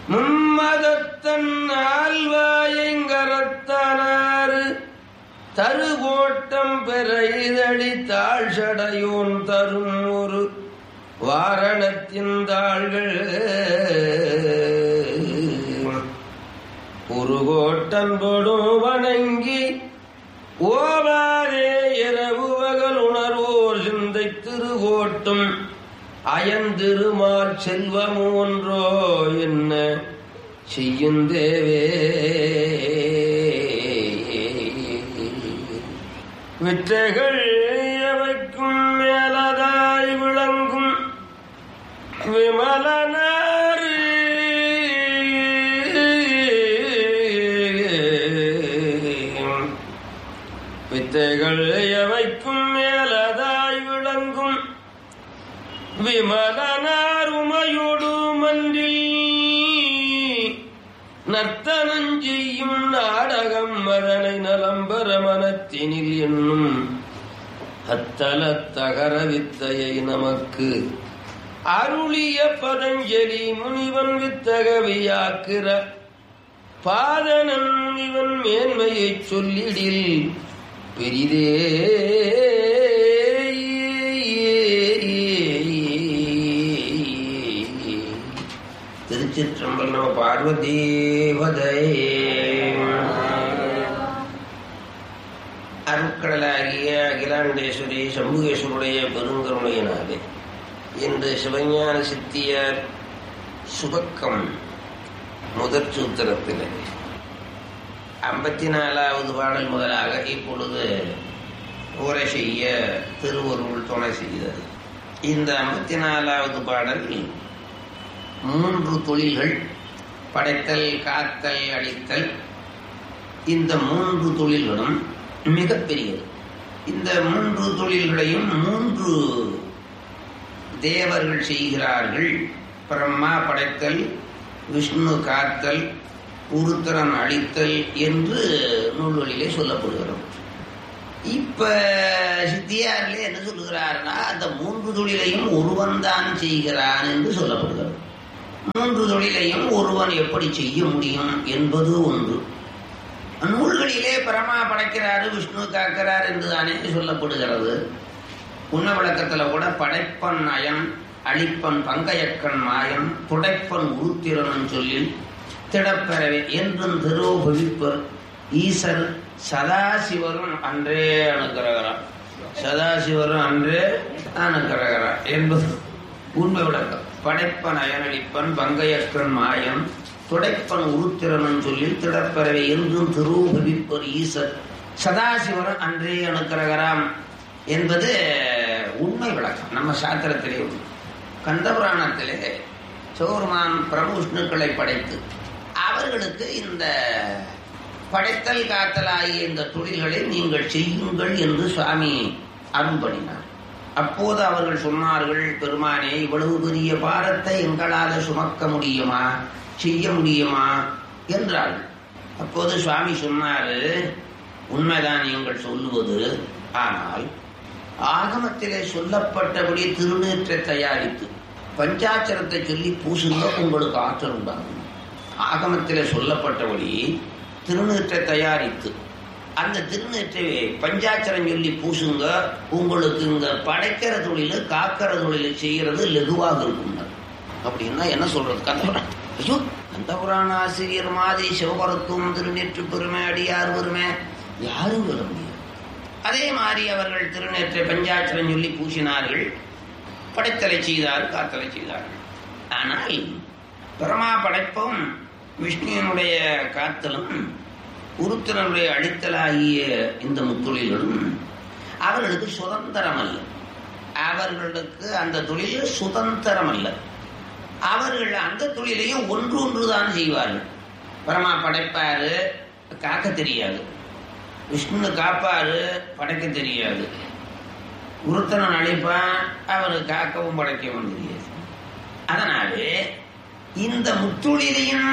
மும்மதத்தன் ஆழ்வாயங்கரத்தனாறு தருகோட்டம் பெற இதழி தாழ் சடையோன் தரும் ஒரு வாரணத்தின் தாள்கள் உருகோட்டன் பொடும் வணங்கி ஓவாரே இரவு பகல் உணர்வோர் சிந்தை திருகோட்டும் அயந்திருமால் செல்வமோ ஒன்றோ என்ன செய்யுந்தேவே வித்தைகள் எவைக்கும் மேலதாய் விளங்கும் விமலனாரி வித்தைகள் எவைக்கும் மேலதாய் விளங்கும் விமலனார் உமையோடு மன்றில் நர்த்தனஞ்செய்யும் நாடகம் அதனை நலம்பர மனத்தினில் என்னும் அத்தல தகர வித்தையை நமக்கு அருளிய பதஞ்சலி முனிவன் வித்தகவியாக்கிற பாதனன் முனிவன் மேன்மையைச் சொல்லிடில் பெரிதே திருச்சிற்றம்பலம் பார்வதீவதை அருட்கடலாகிய அகிலாண்டேஸ்வரி சம்புகேஸ்வருடைய பெருங்கருணையினாலே இன்று சிவஞான சித்தியார் சுபக்கம் முதற் சூத்திரத்திலே ஐம்பத்தி நாலாவது பாடல் முதலாக இப்பொழுது உரை செய்ய திருவருள் துணை செய்தது இந்த ஐம்பத்தி நாலாவது பாடல் மூன்று தொழில்கள் படைத்தல் காத்தல் அழித்தல் இந்த மூன்று தொழில்களும் மிகப்பெரியது இந்த மூன்று தொழில்களையும் மூன்று தேவர்கள் செய்கிறார்கள் பிரம்மா படைத்தல் விஷ்ணு காத்தல் உருத்திரன் அழித்தல் என்று நூல்களிலே சொல்லப்படுகிறது இப்ப சித்தியாரிலே என்ன சொல்லுகிறார்னா அந்த மூன்று தொழிலையும் ஒருவன் தான் செய்கிறான் என்று சொல்லப்படுகிறது மூன்று தொழிலையும் ஒருவன் எப்படி செய்ய முடியும் என்பது ஒன்று நூல்களிலே பரமா படைக்கிறாரு விஷ்ணு காக்கிறார் என்று தானே சொல்லப்படுகிறது உண்ண விளக்கத்துல கூட படைப்பன் அயன் அழிப்பன் பங்கையக்கன் மாயம் துடைப்பன் உருத்திரன் சொல்லி திடப்பெறவே என்றும் திருவுபவிப்பர் ஈசர் சதாசிவரும் அன்றே அணுக்கிறகிறார் சதாசிவரும் அன்றே அணுக்கிறகிறார் என்பது உண்மை விளக்கம் படைப்பன் அயனடிப்பன் பங்கையக்கன் மாயம் துடைப்பன் உருத்திரன் சொல்லி திடப்பெறவே என்றும் திருவுபவிப்பர் ஈசர் சதாசிவரும் அன்றே அணுக்கிறகராம் என்பது உண்மை விளக்கம் நம்ம சாத்திரத்திலே உண்டு கந்தபுராணத்திலே சௌர்மான் பிரபு விஷ்ணுக்களை படைத்து அவர்களுக்கு இந்த படைத்தல் காத்தல் ஆகிய இந்த தொழில்களை நீங்கள் செய்யுங்கள் என்று சுவாமி அரும்படினார் அப்போது அவர்கள் சொன்னார்கள் பெருமானே இவ்வளவு பெரிய பாரத்தை எங்களால் சுமக்க முடியுமா செய்ய முடியுமா என்றார்கள் அப்போது சுவாமி சொன்னாரு உண்மைதான் நீங்கள் சொல்லுவது ஆனால் ஆகமத்திலே சொல்லப்பட்டபடி திருநீற்றை தயாரித்து பஞ்சாட்சரத்தை சொல்லி பூசுங்க உங்களுக்கு ஆற்றல் உண்டாகும் ஆகமத்திலே சொல்லப்பட்டபடி திருநீற்றை தயாரித்து அந்த திருநீற்றை பஞ்சாட்சரம் சொல்லி பூசுங்க உங்களுக்கு இங்க படைக்கிற தொழில் காக்கிற தொழில் செய்யறது லெகுவாக இருக்கும் அப்படின்னா என்ன சொல்றது கந்தபுராணம் ஐயோ கந்தபுராண ஆசிரியர் மாதிரி சிவபரத்துவம் திருநீற்று பெருமை அடியார் பெருமை யாரும் சொல்ல முடியாது அதே மாதிரி அவர்கள் திருநேற்றை பஞ்சாட்சரம் சொல்லி பூசினார்கள் படைத்தலை செய்தார் காத்தலை செய்தார்கள் ஆனால் பிரமா படைப்பும் விஷ்ணுவினுடைய காத்தலும் உருத்திரனுடைய அழித்தலாகிய இந்த முத்தொழில்களும் அவர்களுக்கு சுதந்திரம் அல்ல அவர்களுக்கு அந்த தொழில் சுதந்திரம் அல்ல அவர்கள் அந்த தொழிலையும் ஒன்று ஒன்று தான் செய்வார்கள் பிரமா படைப்பாரு காக்க தெரியாது விஷ்ணு காப்பாரு படைக்க தெரியாது உருத்தனன் அழிப்பான் அவனுக்கு காக்கவும் படைக்கவும் தெரியாது அதனாலே இந்த முத்தொழிலையும்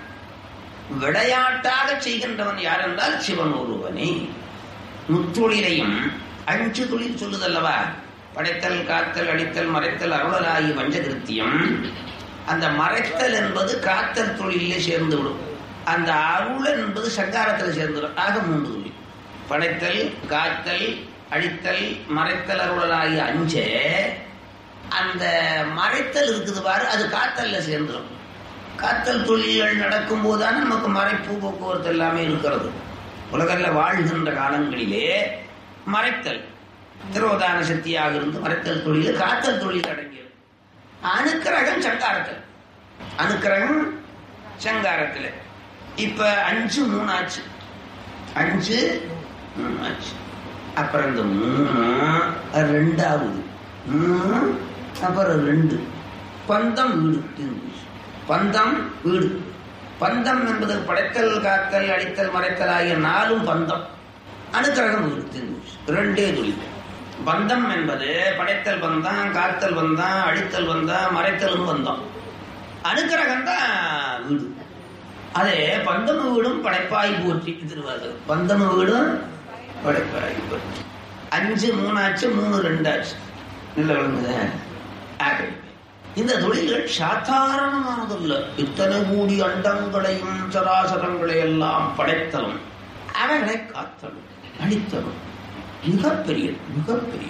விளையாட்டாக செய்கின்றவன் யார் என்றால் சிவன் ஒருவனே முத்தொழிலையும் அஞ்சு தொழில் சொல்லுதல்லவா படைத்தல் காத்தல் அடித்தல் மறைத்தல் அருளலாகி வஞ்சகிருத்தியம் அந்த மறைத்தல் என்பது காத்தல் தொழிலே சேர்ந்து விடும் அந்த அருள் என்பது சங்காரத்தில் சேர்ந்துடும் ஆக மூன்று தொழில் படைத்தல் காத்தல் அழித்தல் மறைத்தல் அருளலாகிய அஞ்சே அந்த மறைத்தல் இருக்குது பாரு அது காத்தல்ல சேர்ந்துடும் காத்தல் தொழில்கள் நடக்கும் போதுதானே நமக்கு மறைப்பு போக்குவரத்து எல்லாமே இருக்கிறது உலகில் வாழ்கின்ற காலங்களிலே மறைத்தல் திரோதான சக்தியாக இருந்து மறைத்தல் தொழில் காத்தல் தொழில் அடங்கியது அணுக்கிரகம் சங்காரத்தில் அணுக்கிரகம் சங்காரத்தில் இப்ப அஞ்சு மூணு ஆச்சு அஞ்சு மூணு ஆச்சு அப்புறம் இந்த மூணு ரெண்டாவது மூணு அப்புறம் ரெண்டு பந்தம் வீடு இருந்துச்சு. பந்தம் வீடு பந்தம் என்பது படைத்தல் காத்தல் அடித்தல் மறைத்தல் ஆகிய நாலும் பந்தம் அனுக்கிரகம் வீடு இருந்துச்சு. ரெண்டே தொழில் பந்தம் என்பது படைத்தல் பந்தம் காத்தல் பந்தம் அடித்தல் பந்தம் மறைத்தலும் பந்தம் அனுக்கிரகம் தான் வீடு அதே பந்தம வீடும் படைப்பாய் போற்றி திருவாசகம் பந்தம வீடும் படைப்பாய் போற்றி அஞ்சு மூணாச்சு மூணு ரெண்டாச்சு நல்ல விளங்குது ஆகவே இந்த தொழில்கள் சாதாரணமானதல்ல இத்தனை கூடி அண்டங்களையும் சராசரங்களை எல்லாம் படைத்தலும் அவர்களை காத்தலும் அடித்தலும் மிகப்பெரிய மிகப்பெரிய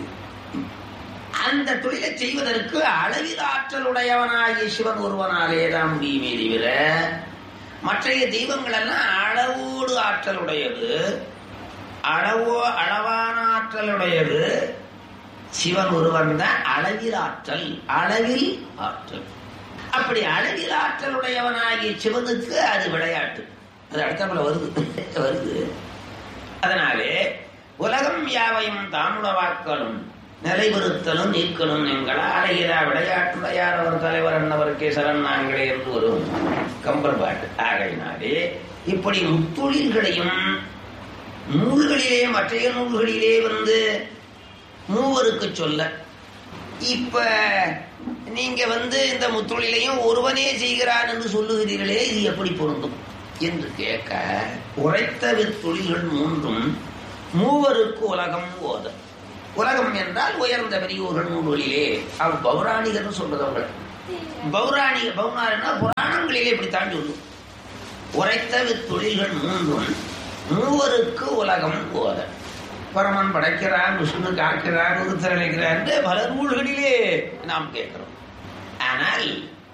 அந்த தொழிலை செய்வதற்கு அளவில் ஆற்றலுடையவனாகிய சிவன் ஒருவனாலே தான் முடியுமே தவிர மற்றைய தெய்வங்கள் எல்லாம் அளவோடு ஆற்றலுடையது அளவோ அளவான ஆற்றலுடையது சிவன் ஒருவன் தான் அளவில் ஆற்றல் அளவில் ஆற்றல் அப்படி அளவில் ஆற்றலுடையவனாகிய சிவனுக்கு அது விளையாட்டு அது அடுத்தப்பல வருது வருது அதனாலே உலகம் யாவையும் தாமுளவாக்களும் நிலைபெறுத்தலும் நீக்கலும் எங்கள் அலையிலா விளையாட்டுடையார் அவர் தலைவர் அன்னவருக்கே சரண் நாங்களே என்று ஒரு கம்பர் பாட்டு ஆகையினாலே இப்படி முத்தொழில்களையும் நூல்களிலே மற்றைய நூல்களிலே வந்து மூவருக்கு சொல்ல இப்ப நீங்க வந்து இந்த முத்தொழிலையும் ஒருவனே செய்கிறான் என்று சொல்லுகிறீர்களே இது எப்படி பொருந்தும் என்று கேட்க உரைத்த வித்தொழில்கள் மூன்றும் மூவருக்கு உலகம் ஓத உலகம் என்றால் உயர்ந்த பெரியோர்கள் நூல்களிலே அவ் பௌராணிகர் சொல்றது அவங்க பௌராணிக பௌராணிகனா புராணங்களிலே இப்படி தாண்டி வந்து உரைத்த வித்தொழில்கள் மூன்றும் மூவருக்கு உலகம் ஓத பரமன் படைக்கிறான் விஷ்ணு காக்கிறான் உருத்தரளிக்கிறான் என்று பல நூல்களிலே நாம் கேட்கிறோம் ஆனால்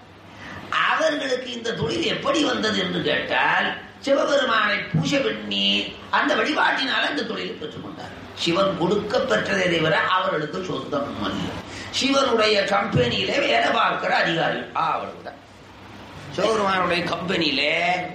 அவர்களுக்கு இந்த தொழில் எப்படி வந்தது என்று கேட்டால் சிவபெருமானை பூஜை பண்ணி அந்த வழிபாட்டினால் அந்த தொழிலை பெற்றுக்கொண்டார் சிவன் கொடுக்க பெற்றதை தவிர அவர்களுக்கு சொந்தம் அல்ல சிவனுடைய கம்பெனியிலே வேலை பார்க்கிற அதிகாரிகள் அவர்கள் சிவபெருமானுடைய கம்பெனியிலே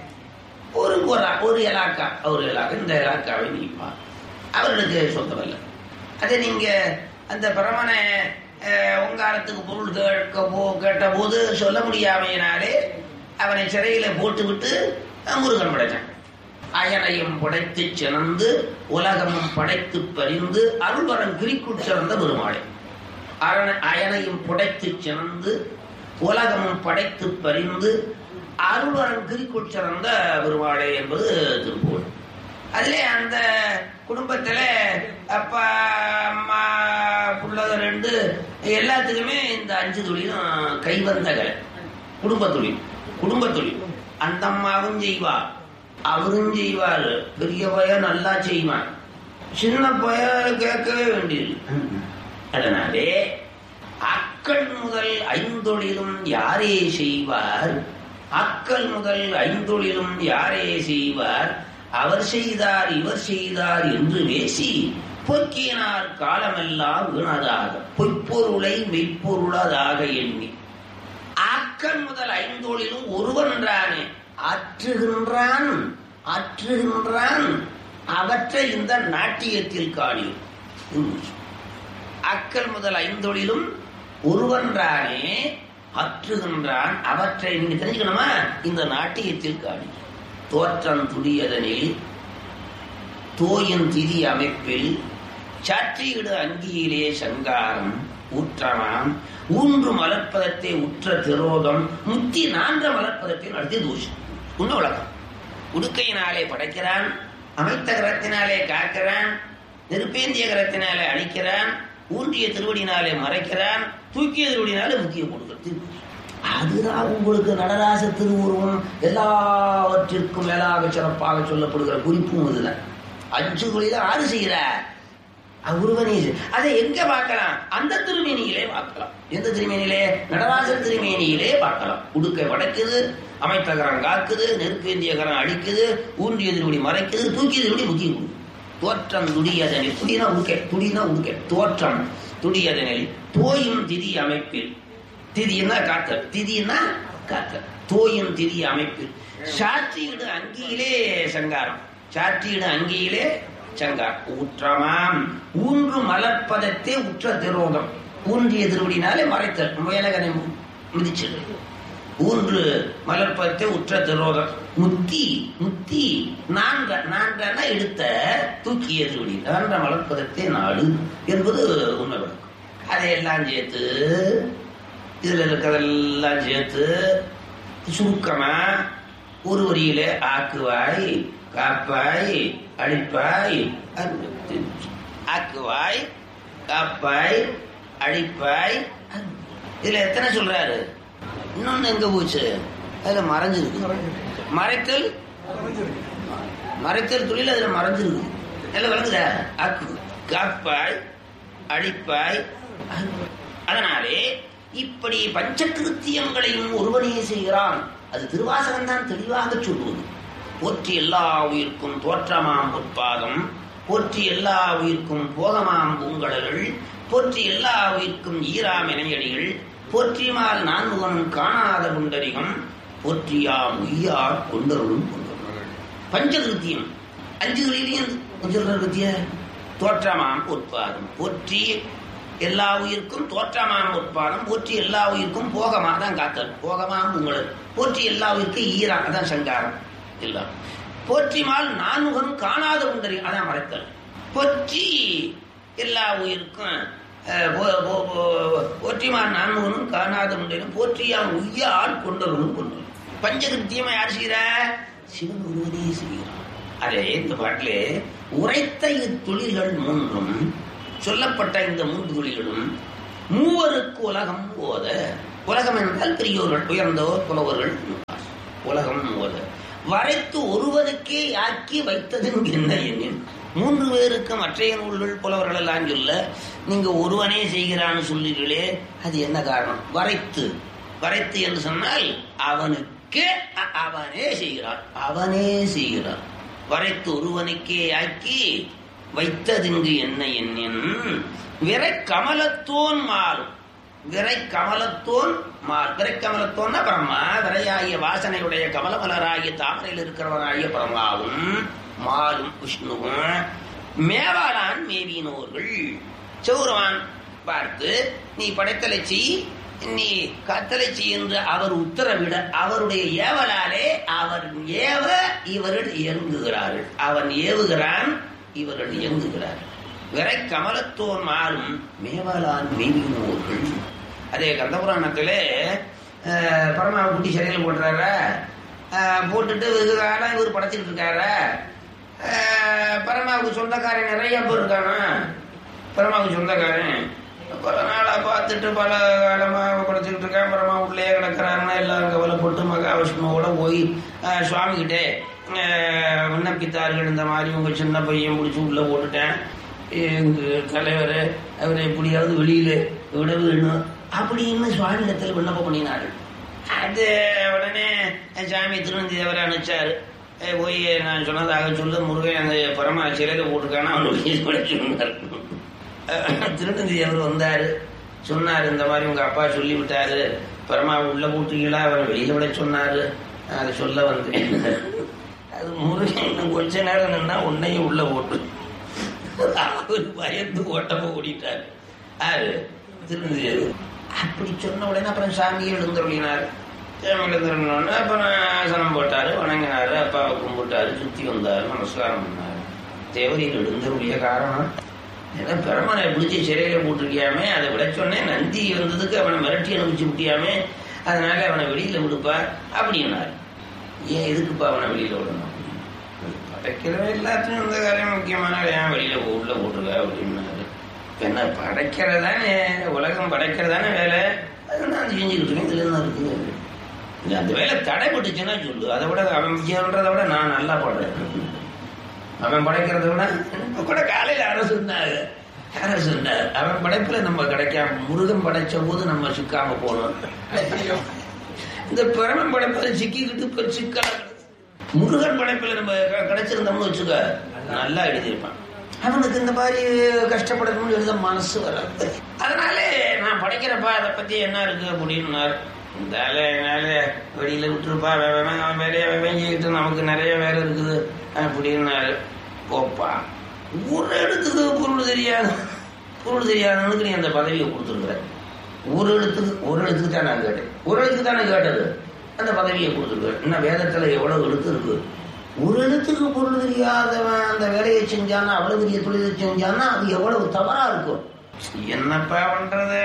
ஒரு ஒரு ஒரு இலாக்கா ஒரு இலாக்கா இந்த இலாக்காவை நீப்பார் அவர்களுக்கு சொந்தமல்ல அதை நீங்க அந்த பரமனை உங்காலத்துக்கு பொருள் கேட்க போ கேட்ட போது சொல்ல முடியாமையினாலே அவனை சிறையில போட்டு விட்டு முருகன் படைச்சான் அயனையும் படைத்து சிறந்து உலகமும் படைத்து பறிந்து அருள்வரம் கிரிக்குள் சிறந்த பெருமாளை அரண அயனையும் புடைத்து சிறந்து உலகமும் படைத்து பறிந்து அருள்வரம் கிரிக்குள் சிறந்த பெருமாளை என்பது திருப்பூர் அதிலே அந்த குடும்பத்துல அப்பா அம்மா புள்ளக ரெண்டு எல்லாத்துக்குமே இந்த அஞ்சு தொழிலும் கைவந்த கலை குடும்ப தொழில் குடும்ப தொழில் அந்த அம்மாவும் செய்வா அவரும் செய்வார் பெரிய பையன் நல்லா செய்வான் சின்ன பையன் கேட்கவே வேண்டியது அதனாலே அக்கள் முதல் ஐந்தொழிலும் யாரே செய்வார் அக்கள் முதல் ஐந்தொழிலும் யாரே செய்வார் அவர் செய்தார் இவர் செய்தார் என்று பேசி பொக்கினார் காலமெல்லாம் வீணதாக பொய்ப்பொருளை மெய்ப்பொருளதாக எண்ணி ஆக்கல் முதல் ஐந்தோளிலும் ஒருவன்றானே ஆற்றுகின்றான் ஆற்றுகின்றான் அவற்றை இந்த நாட்டியத்தில் காணியும் அக்கல் முதல் ஐந்தொழிலும் ஒருவன்றானே அற்றுகின்றான் அவற்றை நீங்க தெரிஞ்சுக்கணுமா இந்த நாட்டியத்தில் காணி தோற்றம் துடியதனில் தோயின் திதி அமைப்பில் சாற்றியிடு அங்கியிலே சங்காரம் ஊற்றமாம் ஊன்று மலர்ப்பதத்தை உற்ற திரோதம் முத்தி நான்ற மலர்ப்பதத்தை நடத்திய தூஷம் உன்ன உலகம் உடுக்கையினாலே படைக்கிறான் அமைத்த கரத்தினாலே காக்கிறான் நெருப்பேந்திய கரத்தினாலே அழிக்கிறான் ஊன்றிய திருவடினாலே மறைக்கிறான் தூக்கிய திருவடினாலே முக்கிய கொடுக்கிறது அதுதான் உங்களுக்கு நடராச திருவுருவம் எல்லாவற்றிற்கும் மேலாக சிறப்பாக சொல்லப்படுகிற குறிப்பும் இதுல அஞ்சு குழியில ஆறு செய்கிற உருவனே அதை எங்க பார்க்கலாம் அந்த திருமேனியிலே பார்க்கலாம் எந்த திருமேனியிலே நடராசர் திருமேனியிலே பார்க்கலாம் உடுக்கை வடக்குது அமைத்தகரம் காக்குது நெருப்பேந்திய கரம் அடிக்குது ஊன்றிய திருவடி மறைக்குது தூக்கிய திருவடி முக்கிய கொடு தோற்றம் துடியதனில் துடினா உடுக்கை துடினா உடுக்கை தோற்றம் துடியதனில் தோயும் திதி அமைப்பில் திதினா காத்தல் திதினா காத்தல் தோயும் திதி அமைப்பில் சாற்றியிடு அங்கியிலே சங்காரம் சாற்றியிடு அங்கியிலே சங்கார் ஊற்றமாம் ஊன்று மலர்ப்பதத்தே உற்ற திரோதம் ஊன்றிய திருவடினாலே மறைத்தல் முயலகனை மிதிச்சது ஊன்று மலர்ப்பதத்தை உற்ற திரோதம் முத்தி முத்தி நான்க நான்கன எடுத்த தூக்கிய திருவடி நான்க மலர்ப்பதத்தை நாடு என்பது உண்மை விளக்கம் அதையெல்லாம் சேர்த்து இதுல இருக்கிறதெல்லாம் சேர்த்து சுருக்கமா ஒரு வரியில ஆக்குவாய் காப்பாய் அழிப்பாய் ஆக்குவாய் காப்பாய் அழிப்பாய் இதுல எத்தனை சொல்றாரு இன்னொன்னு எங்க போச்சு அதுல மறைஞ்சிருக்கு மறைத்தல் மறைத்தல் தொழில் அதுல மறைஞ்சிருக்கு எல்லாம் விளங்குதா ஆக்கு காப்பாய் அழிப்பாய் அதனாலே இப்படி பஞ்சகிருத்தியங்களையும் ஒருவனே செய்கிறான் அது திருவாசகம் தான் தெளிவாக சொல்லுவது போற்றி எல்லா உயிர்க்கும் தோற்றமாம் பொற்பாதம் போற்றி எல்லா உயிர்க்கும் போகமாம் பூங்கடல்கள் போற்றி எல்லா உயிர்க்கும் ஈராம் இணையடிகள் போற்றிமால் நான்முகன் காணாத குண்டரிகம் போற்றியாம் உய்யார் கொண்டருளும் கொண்டருள் பஞ்சகிருத்தியம் அஞ்சு கிருத்தியம் கிருத்திய தோற்றமாம் பொற்பாதம் போற்றி எல்லா உயிர்க்கும் தோற்றமாம் உட்பாதம் போற்றி எல்லா உயிர்க்கும் போகமா தான் காத்தல் போகமாம் உங்களது போற்றி எல்லா உயிர்க்கும் ஈரா அதான் சங்காரம் எல்லாம் போற்றிமால் நான்முகன் காணாத உண்டறி அதான் மறைத்தல் போற்றி எல்லா உயிருக்கும் போற்றிமால் நான்முகனும் காணாத உண்டனும் போற்றியான் உய்யால் கொண்டவனும் கொண்டு பஞ்சகிருத்தியமா யார் செய்கிறா சிவன் ஒருவனே செய்கிறான் அதே இந்த பாட்டிலே உரைத்த இத்தொழில்கள் மூன்றும் சொல்லப்பட்ட இந்த மூன்று தொழில்களும் மூவருக்கு உலகம் ஓத உலகம் என்றால் பெரியோர்கள் உயர்ந்தோர் புலவர்கள் உலகம் ஓத வரைத்து ஒருவனுக்கே ஆக்கி வைத்தது என்ன எண்ணின் மூன்று பேருக்கு மற்றைய நூல்கள் புலவர்கள் எல்லாம் சொல்ல நீங்க ஒருவனே செய்கிறான்னு சொல்லுங்களே அது என்ன காரணம் வரைத்து வரைத்து என்று சொன்னால் அவனுக்கே அவனே செய்கிறான் அவனே செய்கிறான் வரைத்து ஒருவனுக்கே ஆக்கி வைத்ததிங்கு என்ன எண்ணின் விரை கமலத்தோன் மாறும் விரை கமலத்தோன் மால் விரை கமலத்தோன்னா பிரம்மா விரையாகிய வாசனையுடைய கமலமலராகிய தாமரையில் இருக்கிறவனாகிய பிரம்மாவும் மாலும் விஷ்ணுவும் மேவாளான் மேவினோர்கள் சௌரவான் பார்த்து நீ படைத்தலை செய் நீ கத்தலை செய் என்று அவர் உத்தரவிட அவருடைய ஏவலாலே அவர் ஏவ இவர்கள் இயங்குகிறார்கள் அவன் ஏவுகிறான் இவர்கள் இயங்குகிறார்கள் விரை கமலத்தோன் மாறும் மேவலான் மேவினோர்கள் அதே கந்தபுராணத்திலே பரமாவை குட்டி சிறையில் போட்டுறார போட்டுட்டு வெகு காலம் இவர் படைச்சிட்டு இருக்காரு பரமாவுக்கு சொந்தக்காரன் நிறைய பேர் இருக்கானா பரமாவுக்கு சொந்தக்காரன் பல நாளாக பார்த்துட்டு பல காலமாக படைச்சிக்கிட்டு இருக்கேன் பரமா உள்ளே கிடக்கிறாருன்னா எல்லாம் கவலைப்பட்டு மகாவிஷ்ணுவோட போய் சுவாமிகிட்டே விண்ணப்பித்தார்கள் இந்த மாதிரி உங்கள் சின்ன பையன் பிடிச்சி உள்ளே போட்டுட்டேன் எங்கள் தலைவர் அவரை எப்படியாவது வெளியில் விட வேணும் அப்படின்னு சுவாமியிடத்தில் விண்ணப்பம் பண்ணினார்கள் அது உடனே சாமி திருநந்தி தேவரை அனுப்பிச்சாரு போய் நான் சொன்னதாக சொல்ல முருகன் அந்த பரமா சிலையில் போட்டிருக்கானா அவனுக்கு சொன்னார் திருநந்தி தேவர் வந்தார் சொன்னார் இந்த மாதிரி உங்கள் அப்பா சொல்லி விட்டாரு பரமா உள்ளே போட்டுக்கீங்களா அவர் வெளியில் விட சொன்னார் அதை சொல்ல வந்தேன் அது முருகன் இன்னும் கொஞ்ச நேரம் நின்னா உன்னையும் உள்ள போட்டு அவர் பயந்து ஓட்டப்ப ஓடிட்டார் யாரு திருநந்தி அப்படி சொன்ன உடனே அப்புறம் சாமியை எழுந்தருளினார் சாமி எழுந்தருளினோடனே அப்புறம் ஆசனம் போட்டார் வணங்கினார் அப்பாவை கும்பிட்டாரு சுற்றி வந்தார் நமஸ்காரம் பண்ணார் தேவரியில் எழுந்தருளிய காரணம் ஏன்னா பெருமனை பிடிச்சி சிறையில போட்டிருக்கியாமே அதை விட சொன்னேன் நந்தி வந்ததுக்கு அவனை மிரட்டி அனுப்பிச்சு விட்டியாமே அதனால அவனை வெளியில விடுப்பா அப்படின்னாரு ஏன் எதுக்குப்பா அவனை வெளியில விடணும் படைக்கிறவன் எல்லாத்தையும் இந்த காரியம் முக்கியமான ஏன் வெளியில உள்ள போட்டுருக்க அப்படின்னாரு என்ன படைக்கிறதானே உலகம் படைக்கிறதானே வேலை அதை நான் செஞ்சுக்கிட்டு இருக்கேன் இதுல என்ன இருக்குது இல்லை அந்த வேலை தடைப்பட்டுச்சுன்னா சொல்லு அதை விட அவன் விஜயன்றதை விட நான் நல்லா படுறேன் அவன் படைக்கிறத விட இப்ப கூட காலையில் யாரோ சொன்னாங்க யாரோ சொன்னார் அவன் படைப்புல நம்ம கிடைக்காம முருகன் படைச்ச போது நம்ம சிக்காம போனோம் இந்த பிரமன் படைப்புல சிக்கிக்கிட்டு இப்ப சிக்கல முருகன் படைப்புல நம்ம க- கிடைச்சிருந்தோம்னு வச்சுக்க நல்லா எழுதியிருப்பான் அவனுக்கு இந்த மாதிரி கஷ்டப்படணும்னு எழுத மனசு வராது அதனால நான் படைக்கிறப்பா அதை பத்தி என்ன இருக்கு அப்படின்னாரு இந்த ஆளு என்னால வெளியில விட்டுருப்பா வே- வே- வே- அவன் வேலையை அவன் செஞ்சுக்கிட்டு நமக்கு நிறைய வேலை இருக்குது அப்படின்னாரு போப்பா ஒரு இடத்துக்கு பொருள் தெரியாது பொருள் தெரியாதவனுக்கு நீ அந்த பதவியை கொடுத்துருக்குற ஒரு எழுத்துக்கு ஒரு எழுத்துக்கு தான் நான் கேட்டேன் ஒரு எழுத்துக்கு தானே கேட்டது அந்த பதவியை கொடுத்துருக்குறேன் இன்னும் வேதத்துல எவ்வளவு எழுத்து இருக்கு ஒரு எழுத்துக்கு பொருள் தெரியாதவன் அந்த வேலையை செஞ்சானா அவ்வளவு பெரிய தொழிலை செஞ்சானா அது எவ்வளவு தவறா இருக்கும் என்னப்பா பண்றது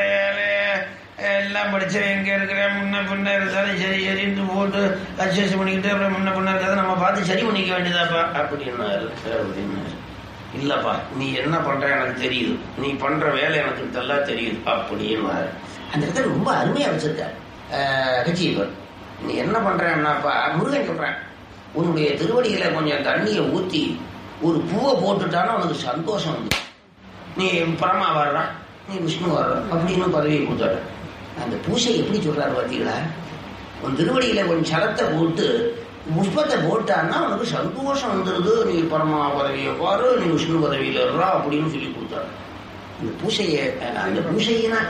எல்லாம் படிச்சவன் எங்க இருக்கிறேன் முன்ன பின்ன இருந்தாலும் சரி சரின்ட்டு போட்டு அட்ஜஸ்ட் பண்ணிக்கிட்டு அப்புறம் முன்ன பின்ன இருக்கிறத நம்ம பார்த்து சரி பண்ணிக்க வேண்டியதாப்பா அப்படின்னாரு அப்படின்னாரு இல்லப்பா நீ என்ன பண்ற எனக்கு தெரியுது நீ பண்ற வேலை எனக்கு நல்லா தெரியுது அப்படின்னாரு அந்த இடத்துல ரொம்ப அருமையா வச்சிருக்காரு கட்சியவர் நீ என்ன பண்றேன்னாப்பா முருகன் சொல்றேன் உன்னுடைய திருவடியில கொஞ்சம் தண்ணியை ஊத்தி ஒரு பூவை போட்டுட்டானா உனக்கு சந்தோஷம் வந்து நீ பரமா வர்ற நீ விஷ்ணு வர்ற அப்படின்னு பதவியை கொடுத்தாரு அந்த பூசை எப்படி சொல்றாரு பார்த்தீங்களா உன் திருவடியில கொஞ்சம் சரத்தை போட்டு புஷ்பத்தை போட்டான்னா உனக்கு சந்தோஷம் வந்துருது நீ பரமா பதவியை பாரு நீ விஷ்ணு பதவியில இருறா அப்படின்னு சொல்லி கொடுத்தாரு இந்த பூசையை அந்த பூசையினா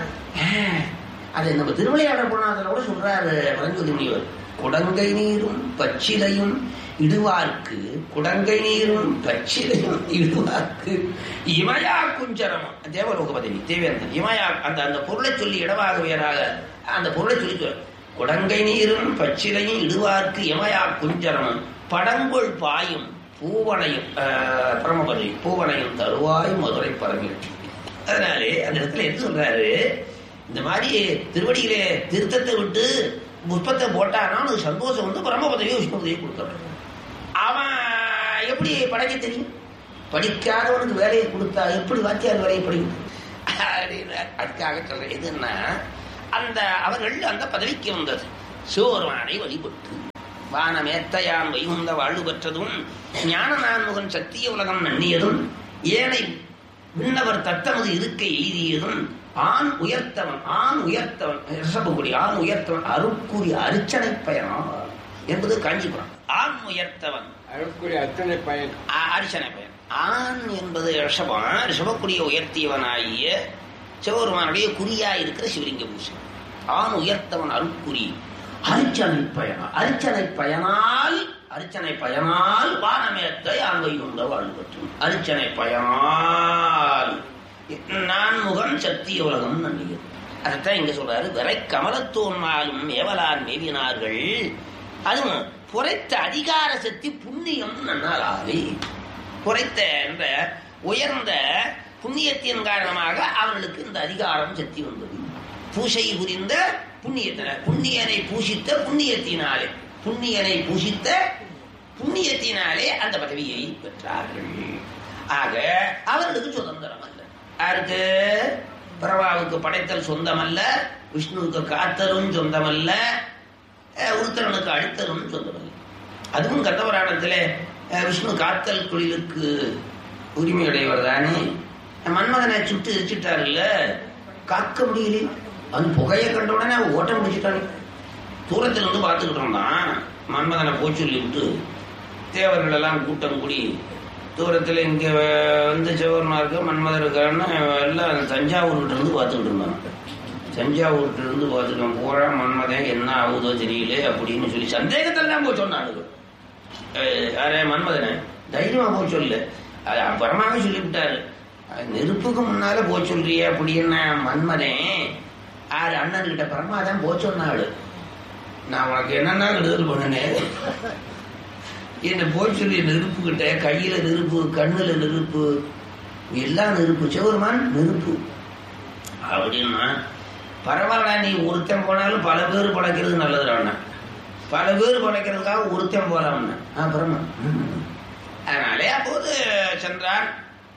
அதை நம்ம திருவிளையாடல் போனா அதில் கூட சொல்றாரு பரஞ்சோதி முனிவர் குடங்கை நீரும் பச்சிலையும் இடுவார்க்கு குடங்கை நீரும் பச்சிலையும் இடுவார்க்கு இமயா குஞ்சரமம் தேவலோக பதவி தேவேந்தன் இமயா அந்த அந்த பொருளை சொல்லி இடமாக வேறாக அந்த பொருளை சொல்லி சொல். குடங்கை நீரும் பச்சிலையும் இடுவார்க்கு இமயா குஞ்சரமம் படங்கொள் பாயும் பூவனையும் ஆஹ், பரமபதவி பூவனையும் தருவாய் மதுரை பரமில் அதனாலே அந்த இடத்துல என்ன சொல்றாரு இந்த மாதிரி திருவடியிலே திருத்தத்தை விட்டு புஷ்பத்தை போட்டானா அது சந்தோஷம் வந்து பரம பதவியை விஷ்ணு பதவியை கொடுத்துறான் அவன் எப்படி படைக்க தெரியும் படிக்காதவனுக்கு வேலையை கொடுத்தா எப்படி வாத்தியார் வேலையை படிக்கும் அப்படின்னு அதுக்காக சொல்றேன் எதுன்னா அந்த அவர்கள் அந்த பதவிக்கு வந்தது சோர்வானை வழிபட்டு வானமேத்தையான் வைகுந்த வாழ்வு பெற்றதும் ஞான நான்முகன் சத்திய உலகம் நன்னியதும் ஏனை விண்ணவர் தத்தமது இருக்கை எய்தியதும் ஆண் உயர்த்தவன் ஆண் உயர்த்தவன் ரிஷபகுடி ஆண் உயர்த்தவன் அருக்குறி அர்ச்சனை பயணம் என்பது காஞ்சிபுரம் ஆண் உயர்த்தவன் அருக்குரிய அத்தனை பயன் அ- அர்ச்சனை பயன் ஆண் என்பது ரிஷபம் ரிஷபக்குடியை உயர்த்தியவனாகிய சிவபெருமானுடைய குறியா இருக்கிற சிவலிங்க பூசை ஆண் உயர்த்தவன் அருக்குறி அர்ச்சனை பயணம் அர்ச்சனை பயனால் அர்ச்சனை பயனால் வானமேத்தை ஆண்மை கொண்ட வாழ்வற்றும் அர்ச்சனை பயனால் நான்முகன் சத்திய உலகம் நன்றியது அதைத்தான் இங்க சொல்றாரு விரை கமலத்தோன்மாலும் ஏவலான் மேவினார்கள் அதுவும் புரைத்த அதிகார சக்தி புண்ணியம் நன்னால் ஆலை குறைத்த என்ற உயர்ந்த புண்ணியத்தின் காரணமாக அவர்களுக்கு இந்த அதிகாரம் சக்தி வந்தது பூசை புரிந்த புண்ணியத்தின புண்ணியனை பூசித்த புண்ணியத்தினாலே புண்ணியனை பூசித்த புண்ணியத்தினாலே அந்த பதவியை பெற்றார்கள் ஆக அவர்களுக்கு சுதந்திரம் அல்ல யாருக்கு பிரபாவுக்கு படைத்தல் சொந்தமல்ல விஷ்ணுவுக்கு காத்தலும் சொந்தமல்ல அஹ், உருத்தரனுக்கு அடித்தலும் சொந்தமல்ல அதுவும் கந்தபுராணத்திலே அஹ், விஷ்ணு காத்தல் தொழிலுக்கு உரிமையுடையவர் தானே மன்மதனை சுட்டு எரிச்சிட்டாருல்ல காக்க முடியல அந்த புகையை கண்ட உடனே அவன் ஓட்ட முடிச்சிட்டானே தூரத்துல இருந்து பார்த்துக்கிட்டு இருந்தான் மன்மதனை போய் சொல்லி விட்டு தேவர்கள் எல்லாம் கூட்டம் கூடி தூரத்தில் இங்கே வந்து சிவபெருமாருக்கு மன்மதர் இருக்காருன்னு எல்லாம் தஞ்சாவூர்கிட்ட இருந்து பார்த்துக்கிட்டு இருந்தாங்க தஞ்சாவூர்கிட்ட இருந்து பார்த்துட்டோம் பூரா மன்மதன் என்ன ஆகுதோ தெரியல அப்படின்னு சொல்லி சந்தேகத்தில் தான் போய் சொன்னாங்க யாரே மன்மதனை தைரியமா போய் சொல்லு அது அப்புறமாவே சொல்லிவிட்டாரு அது நெருப்புக்கு முன்னால போய் சொல்றியே அப்படின்னு மன்மதன் ஆறு அண்ணன்கிட்ட பரமா தான் போய் சொன்னாள் நான் உனக்கு என்னென்ன விடுதல் பண்ணினேன் என்ன போய் சொல்லி நெருப்புக்கிட்ட கையில நெருப்பு கண்ணுல நெருப்பு எல்லாம் நெருப்பு சிவருமான் நெருப்பு அப்படின்னா பரவாயில்ல நீ ஒருத்தன் போனாலும் பல பேர் படைக்கிறது நல்லதுடா பல பேர் படைக்கிறதுக்காக ஒருத்தன் போலாம்னு அப்புறமா அதனாலே அப்போது சென்றார்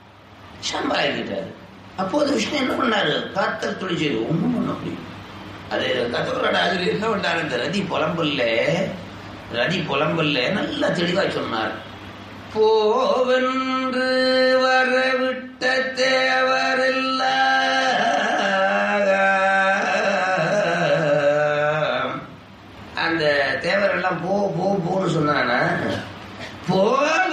சம்பாதிக்கிட்டாரு அப்போது விஷ்ணு என்ன பண்ணாரு காத்தல் தொழில் செய்து ஒன்றும் பண்ண முடியும் அது கத்தவரோட ஆசிரியர் என்ன பண்ணார் இந்த ரதி புலம்பல்ல ரதி புலம்பல்ல நல்லா தெளிவா சொன்னார் போவென்று வரவிட்ட தேவரெல்லாம் அந்த தேவரெல்லாம் போ போ போன்னு சொன்னானா போவ